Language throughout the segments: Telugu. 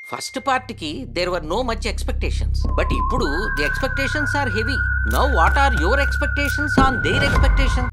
ఫస్ట్ పార్ట్కి there were no much expectations but ఇప్పుడు the expectations are heavy now what are your expectations on their expectation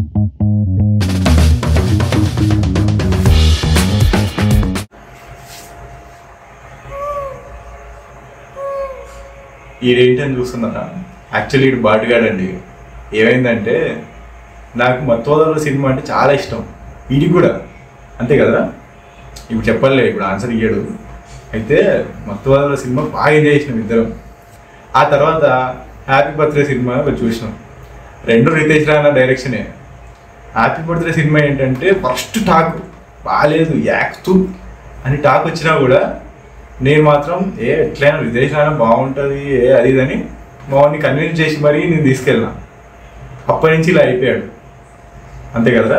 ఈడేంటని చూస్తున్నారా యాక్చువల్లీ ఇటు బాటుగాడండి ఏమైందంటే నాకు మత్తోదల సినిమా అంటే చాలా ఇష్టం ఇది కూడా అంతే కదా ఇప్పుడు చెప్పలే ఇప్పుడు ఆన్సర్ ఇయ్యాడు అయితే మత్తోదల సినిమా బాగా ఎంజాయ్ చేసినాం ఇద్దరం ఆ తర్వాత హ్యాపీ బర్త్డే సినిమా ఒకటి చూసినాం రెండు రితేష్ రానా డైరెక్షనే హ్యాపీ బర్త్డే సినిమా ఏంటంటే ఫస్ట్ టాక్ బాగాలేదు యాక్తూ అని టాక్ వచ్చినా కూడా నేను మాత్రం ఏ ఎట్లయినా రితేష్ రానా బాగుంటుంది ఏ అది ఇదని మామూలు కన్విన్స్ చేసి మరీ నేను తీసుకెళ్ళినా అప్పటి నుంచి ఇలా అయిపోయాడు అంతే కదా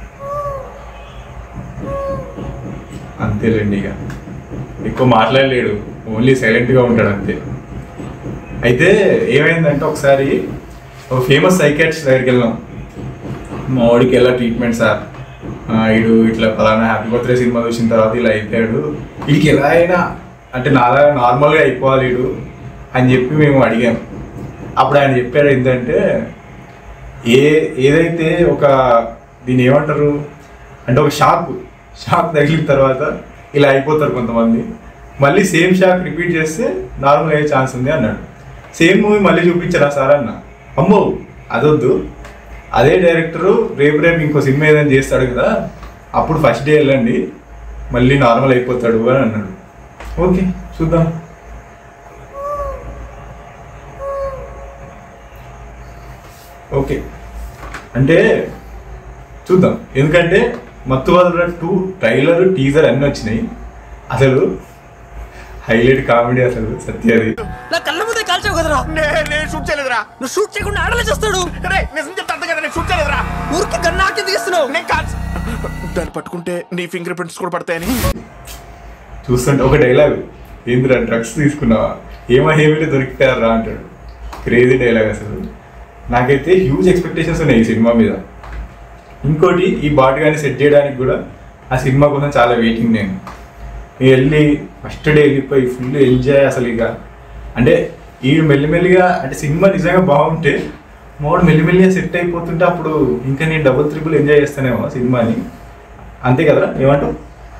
అంతేలేండి ఇక ఎక్కువ మాట్లాడలేడు ఓన్లీ సైలెంట్గా ఉంటాడు అంతే అయితే ఏమైందంటే ఒకసారి ఒక ఫేమస్ సైకాట్రిస్ట్ దగ్గరికి వెళ్ళాం మా వాడికి ఎలా ట్రీట్మెంట్ సార్ ఆ, ఈడు ఇట్లా ఫలానా హ్యాపీ బర్త్డే సినిమా చూసిన తర్వాత ఇలా అయిపోయాడు వీడికి ఎలా అయినా అంటే నాలాగా నార్మల్గా అయిపోవాలి వీడు అని చెప్పి మేము అడిగాం అప్పుడు ఆయన చెప్పాడు ఏంటంటే ఏ ఏదైతే ఒక దీన్ని ఏమంటారు అంటే ఒక షాక్ షాక్ తగిలిన తర్వాత ఇలా అయిపోతారు కొంతమంది మళ్ళీ సేమ్ షాక్ రిపీట్ చేస్తే నార్మల్ అయ్యే ఛాన్స్ ఉంది అన్నాడు సేమ్ మూవీ మళ్ళీ చూపించరా సార్ అన్న అమ్మో అదొద్దు అదే డైరెక్టరు రేపు రేపు ఇంకో సినిమా ఏదైనా చేస్తాడు కదా అప్పుడు ఫస్ట్ డే వెళ్ళండి మళ్ళీ నార్మల్ అయిపోతాడు అని అన్నాడు ఓకే చూద్దాం ఓకే అంటే చూద్దాం ఎందుకంటే మత్తు వదల టూ ట్రైలర్ టీజర్ అన్నీ వచ్చినాయి అసలు హైలైట్ కామెడీ అసలు సత్యది నా కళ్ళ ముందే కాల్చావు కదరా నేను షూట్ చేయలేదురా నువ్వు షూట్ చేయకుండా ఆడలే చేస్తాడు రే నిజం చెప్తా అంతే కదా నేను షూట్ చేయలేదురా ఊరికి కన్నాకి తీస్తున్నావు నేను కాదు దాన్ని పట్టుకుంటే నీ ఫింగర్ ప్రింట్స్ కూడా పడతాయని చూస్తుంటే ఒక డైలాగ్ ఏందిరా డ్రగ్స్ తీసుకున్నావా ఏమో హేమీలో దొరికిపోయారా అంటాడు క్రేజీ డైలాగ్ అసలు నాకైతే హ్యూజ్ ఎక్స్పెక్టేషన్స్ ఉన్నాయి ఈ సినిమా మీద ఇంకోటి ఈ బాట్ గాని సెట్ చేయడానికి కూడా ఆ సినిమా కోసం చాలా వెయిటింగ్ నేను నేను వెళ్ళి ఫస్ట్ డే వెళ్ళిపోయి ఫుల్ ఎంజాయ్ అసలు ఇక అంటే ఈ మెల్లిమెల్లిగా అంటే సినిమా నిజంగా బాగుంటే మోడు మెల్లిమెల్లిగా సెట్ అయిపోతుంటే అప్పుడు ఇంకా నేను డబుల్ త్రిపుల్ ఎంజాయ్ చేస్తానేమో సినిమాని అంతే కదరా ఏమంటావు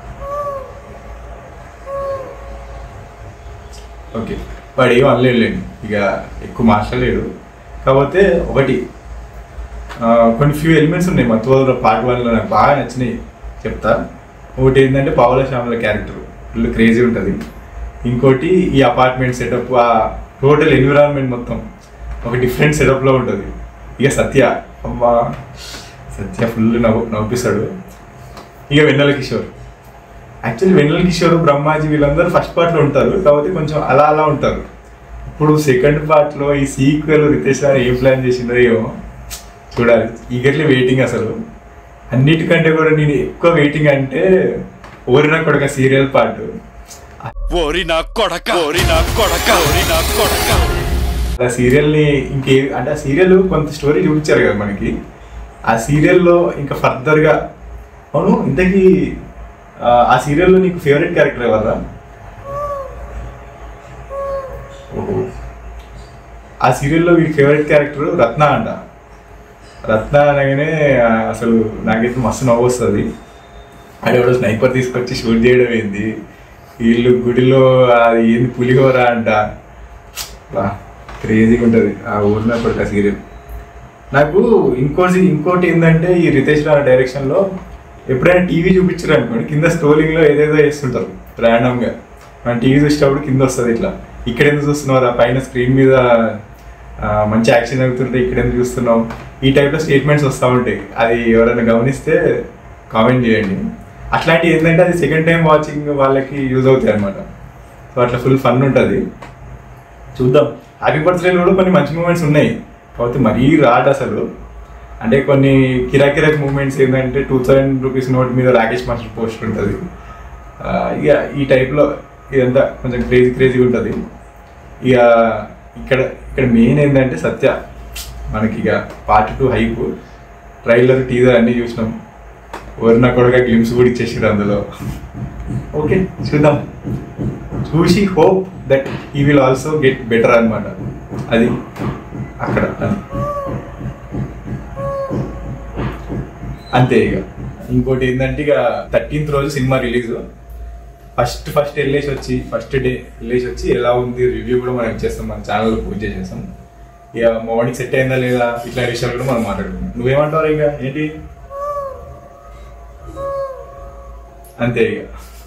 ఓకే వాడు ఏం అనలేడులేండి ఇక ఎక్కువ మాట్లాడలేడు కాకపోతే ఒకటి ఆ, కొన్ని ఫ్యూ ఎలిమెంట్స్ ఉన్నాయి మా తోదర పార్ట్ వన్లో నాకు బాగా నచ్చినాయి చెప్తా ఒకటి ఏంటంటే పావుల శ్యామల క్యారెక్టర్ ఫుల్ క్రేజీ ఉంటుంది ఇంకోటి ఈ అపార్ట్మెంట్ సెటప్ ఆ టోటల్ ఎన్విరాన్మెంట్ మొత్తం ఒక డిఫరెంట్ సెటప్లో ఉంటుంది ఇక సత్య అమ్మా సత్య ఫుల్ నవ్వు నవ్విస్తాడు ఇక వెన్నెల కిషోర్ యాక్చువల్లీ వెన్నెల కిషోర్ బ్రహ్మాజీ వీళ్ళందరూ ఫస్ట్ పార్ట్లో ఉంటారు కాబట్టి కొంచెం అలా అలా ఉంటారు ఇప్పుడు సెకండ్ పార్ట్లో ఈ సీక్వెల్ రితేష్ రావు ఏం ప్లాన్ చేసిండో ఏమో చూడాలి ఈగర్లీ వెయిటింగ్ అసలు అన్నిటికంటే కూడా నేను ఎక్కువ వెయిటింగ్ అంటే ఓరిన కొడక సీరియల్ పార్ట్ ఓరి నా కొడక ఓరి నా కొడక ఓరి నా కొడక ఆ సీరియల్ని ఇంకే అంటే ఆ సీరియల్ కొంత స్టోరీ చూపించారు కదా మనకి ఆ సీరియల్లో ఇంకా ఫర్దర్గా అవును ఇంతకీ ఆ, ఆ సీరియల్లో నీకు ఫేవరెట్ క్యారెక్టర్ ఎవరా ఓహో ఆ సీరియల్లో వీడి ఫేవరెట్ క్యారెక్టర్ రత్న అంట రత్న అనగానే ఆ, అసలు నాకైతే మస్తు నవ్వు వస్తుంది ఆడెవడో స్నైపర్ తీసుకొచ్చి షూట్ చేయడం ఏంది వీళ్ళు గుడిలో అది ఏంది పులిహోర అంట బా క్రేజీగా ఉంటుంది ఆ ఊరిన కొడుకు సీరియల్ నాకు ఇంకోటి ఇంకోటి ఏంటంటే ఈ రితేష్ రావు డైరెక్షన్లో ఎప్పుడైనా టీవీ చూపించారు అనుకోండి కింద స్టోరింగ్లో ఏదేదో వేస్తుంటారు ర్యాండమ్గా మనం టీవీ చూసేటప్పుడు కింద వస్తుంది ఇట్లా ఇక్కడ ఎందుకు చూస్తున్నావు ఆ పైన స్క్రీన్ మీద ఆ, మంచి యాక్షన్ జరుగుతుంటే ఇక్కడ ఎందుకు చూస్తున్నావు ఈ టైప్లో స్టేట్మెంట్స్ వస్తూ ఉంటాయి అది ఎవరైనా గమనిస్తే కామెంట్ చేయండి అట్లాంటివి ఏంటంటే అది సెకండ్ టైం వాచింగ్ వాళ్ళకి యూజ్ అవుతాయి అనమాట సో అట్లా ఫుల్ ఫన్ ఉంటుంది చూద్దాం హ్యాపీ బర్త్డేలో కూడా కొన్ని మంచి మూమెంట్స్ ఉన్నాయి కాకపోతే మరీ రాడ్ అసలు అంటే కొన్ని కిరాక్ కిరాక్ మూమెంట్స్ ఏంటంటే టూ థౌజండ్ రూపీస్ నోట్ మీద రాకేష్ మాస్టర్ పోస్ట్ ఉంటుంది ఆ, ఇక ఈ టైప్లో ఇదంతా కొంచెం క్రేజీ క్రేజీగా ఉంటుంది ఇక ఇక్కడ ఇక్కడ మెయిన్ ఏంటంటే సత్య మనకి ఇక part two hype trailer teaser అన్నీ చూసినాం ఎవరినా కూడా గ్లిమ్స్ కూడా ఇచ్చేసారు అందులో ఓకే చూద్దాం చూసి hope that he will also get better అనమాట అది అక్కడ అది. అంతే ఇక ఇంకోటి ఏంటంటే ఇక థర్టీన్త్ రోజు సినిమా రిలీజ్ ఫస్ట్ ఫస్ట్ వెళ్ళేసి వచ్చి ఫస్ట్ డే వెళ్ళేసి వచ్చి ఎలా ఉంది రివ్యూ కూడా మనం ఇచ్చేస్తాం మన ఛానల్లో పూజ చేసేస్తాం ఇక మార్నింగ్ సెట్ అయిందా లేదా ఇట్లాంటి విషయాలు కూడా మనం మాట్లాడుకుందాం నువ్వేమంటావు ఇక ఏంటి అంతే ఇక